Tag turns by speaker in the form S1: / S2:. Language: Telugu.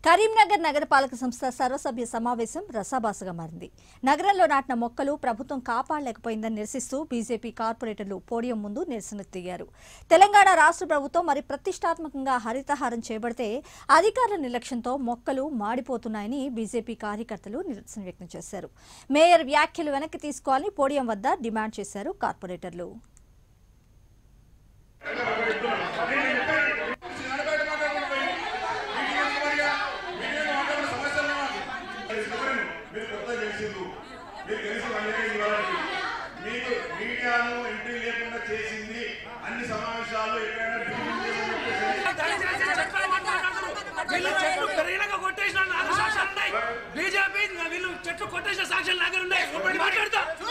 S1: కరీంనగర్ నగరపాలక సంస్థ సర్వసభ్య సమావేశం రసాభాసగా మారింది నగరంలో నాటిన మొక్కలు ప్రభుత్వం కాపాడలేకపోయిందని నిరసిస్తూ బీజేపీ కార్పొరేటర్లు పోడియం ముందు నిరసన దిగారు తెలంగాణ రాష్ట్ర ప్రభుత్వం మరి ప్రతిష్టాత్మకంగా హరితహారం చేపడితే అధికారుల నిర్లక్ష్యంతో మొక్కలు మాడిపోతున్నాయని బీజేపీ కార్యకర్తలు నిరసన వ్యక్తం చేశారు మేయర్ వ్యాఖ్యలు వెనక్కి తీసుకోవాలని పోడియం వద్ద డిమాండ్ చేశారు కార్పొరేటర్లు
S2: మీరు కొత్త చేసిండ్రు మీరు కలిసి పనిచేయండి ఇవ్వాలని మీకు మీడియాను ఎంట్రీ లేకుండా చేసింది అన్ని సమావేశాలు ఎక్కడైనా briefing చేయమని చెప్పేసి
S3: వీళ్ళు చెట్లు పెరిగినాక కొట్టేసిన నాలుగు సాక్ష్యాలు ఉన్నాయి బీజేపీ వీళ్ళు చెట్లు కొట్టేసిన సాక్ష్యాలు దగ్గర ఉన్నాయి ఇప్పుడు మాట్లాడతా